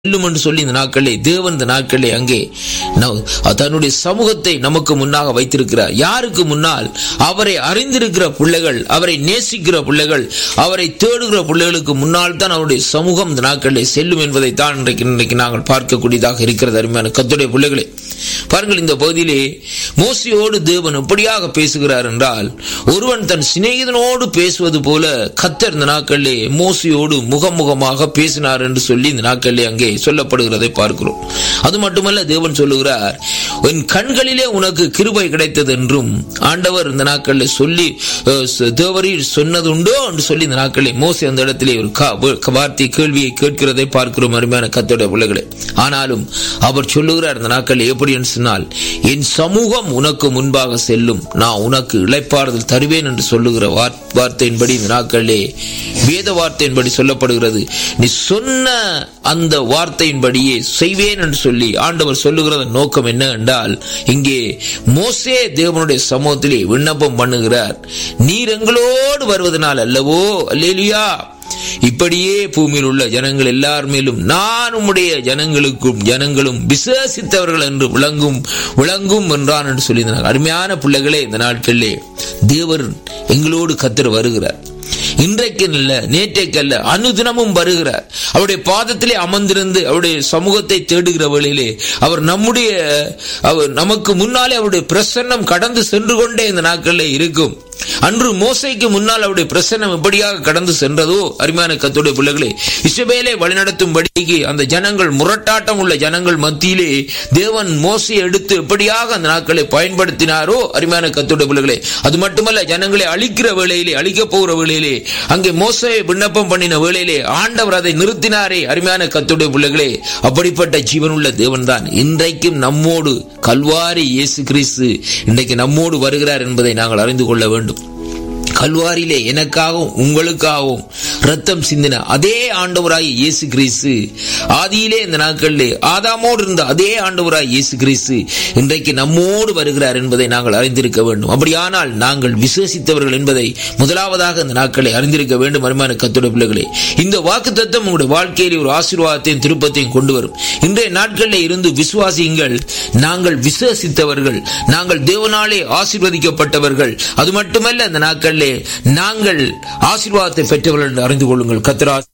செல்லும் என்று சொல்லி இந்த நாட்களே தேவன் இந்த நாட்களே அங்கே ந- தன்னுடைய சமூகத்தை நமக்கு முன்னாக வைத்திருக்கிறார் யாருக்கு முன்னால் அவரை அறிந்திருக்கிற பிள்ளைகள் அவரை நேசிக்கிற பிள்ளைகள் அவரை தேடுகிற பிள்ளைகளுக்கு முன்னால் தான் அவருடைய சமூகம் இந்த நாட்களிலே செல்லும் என்பதை தான் இன்றைக்கு இன்றைக்கு நாங்கள் பார்க்கக்கூடியதாக இருக்கிறது அருமையான கத்துடைய பிள்ளைகளே பாருங்கள் இந்த பகுதியிலே மோசையோடு தேவன் எப்படியாக பேசுகிறார் என்றால் ஒருவன் தன் சிநேகிதனோடு பேசுவது போல கத்தர் இந்த நாட்களிலே மோசையோடு முகமுகமாக பேசினார் என்று சொல்லி இந்த நாட்களிலே அங்கே சொல்லப்படுகிறதை பார்க்கிறோம் அது மட்டுமல்ல தேவன் சொல்லுகிறார் உன் கண்களிலே உனக்கு கிருபை கிடைத்தது என்றும் ஆண்டவர் இந்த நாட்களில் சொல்லி அஹ், ச- தேவரீர் சொன்னது உண்டோ என்று சொல்லி இந்த நாட்களில் மோசை அந்த இடத்திலே ஒரு கா- வே- வார்த்தை கேள்வியை கேட்கிறதை பார்க்கிறோம் அருமையான கத்தோட பிள்ளைகளே ஆனாலும் அவர் சொல்லுகிறார் இந்த நாட்களில் எப்படி என்று சொன்னால் என் சமூகம் உனக்கு முன்பாக செல்லும் நான் உனக்கு இளைப்பாறுதல் தருவேன் என்று சொல்லுகிற வார்- வார்த்தையின்படி இந்த நாட்களிலே வேத வார்த்தையின்படி சொல்லப்படுகிறது நீ சொன்ன அந்த வார்த்தையின்படியே செய்வேன் என்று சொல்லி ஆண்டவர் சொல்லுகிறத நோக்கம் என்ன என்றால் இங்கே மோசே தேவனுடைய சமூகத்திலே விண்ணப்பம் பண்ணுகிறார் நீர் எங்களோடு வருவதனால் அல்லவோ அல்லேலியா இப்படியே பூமியில் உள்ள ஜனங்கள் எல்லார் மேலும் நான் உம்முடைய ஜனங்களுக்கும் ஜனங்களும் விசேஷித்தவர்கள் என்று விளங்கும் விளங்கும் என்றான் என்று சொல்லியிருந்தார் அருமையான பிள்ளைகளே இந்த நாட்களிலே தேவர் எங்களோடு கத்தர் வருகிறார் இன்றைக்கு அல்ல நேற்றைக்கு அல்ல அனுதினமும் வருகிறார் அவருடைய பாதத்திலே அமர்ந்திருந்து அவருடைய சமூகத்தை தேடுகிற வேளையிலே அவர் நம்முடைய அவர் நமக்கு முன்னாலே அவருடைய பிரசன்னம் கடந்து சென்று கொண்டே இந்த நாட்களிலே இருக்கும் அன்று மோசைக்கு முன்னால் அவருடைய பிரசன்னம் எப்படியாக கடந்து சென்றதோ அருமையான கத்துடைய பிள்ளைகளே இஸ்ரவேலை வழிநடத்தும்படிக்கு அந்த ஜனங்கள் முரட்டாட்டம் உள்ள ஜனங்கள் மத்தியிலே தேவன் மோசையை எடுத்து எப்படியாக அந்த நாட்களை பயன்படுத்தினாரோ அருமையான கத்துடைய பிள்ளைகளே அது மட்டுமல்ல ஜனங்களை அழிக்கிற வேளையிலே அழிக்கப் போகிற வேளையிலே அங்கே மோசையை விண்ணப்பம் பண்ணின வேளையிலே ஆண்டவர் அதை நிறுத்தினாரே அருமையான கத்துடைய பிள்ளைகளே அப்படிப்பட்ட ஜீவனுள்ள தேவன் தான் இன்றைக்கும் நம்மோடு கல்வாரி இயேசு கிறிஸ்து இன்றைக்கு நம்மோடு வருகிறார் என்பதை நாங்கள் அறிந்து கொள்ள வேண்டும் கல்வாரியிலே எனக்காகவும் உங்களுக்காகவும் ரத்தம் சிந்தின அதே ஆண்டவராய் இயேசு கிறிஸ்து ஆதியிலே இந்த நாட்களிலே ஆதாமோடு இருந்த அதே ஆண்டவராய் இயேசு கிறிஸ்து இன்றைக்கு நம்மோடு வருகிறார் என்பதை நாங்கள் அறிந்திருக்க வேண்டும் அப்படியானால் நாங்கள் விசேஷித்தவர்கள் என்பதை முதலாவதாக இந்த நாட்களை அறிந்திருக்க வேண்டும் அருமையான கத்துட பிள்ளைகளே இந்த வாக்கு தத்துவம் உங்களுடைய வாழ்க்கையில் ஒரு ஆசீர்வாதத்தையும் திருப்பத்தையும் கொண்டு வரும் இன்றைய நாட்களில் இருந்து விசுவாசியுங்கள் நாங்கள் விசேஷித்தவர்கள் நாங்கள் தேவனாலே ஆசீர்வதிக்கப்பட்டவர்கள் அது மட்டுமல்ல இந்த நாட்களிலே நாங்கள் ஆசீர்வாதத்தை பெற்றவர்கள் என்று அறிந்து கொள்ளுங்கள் கத்திரா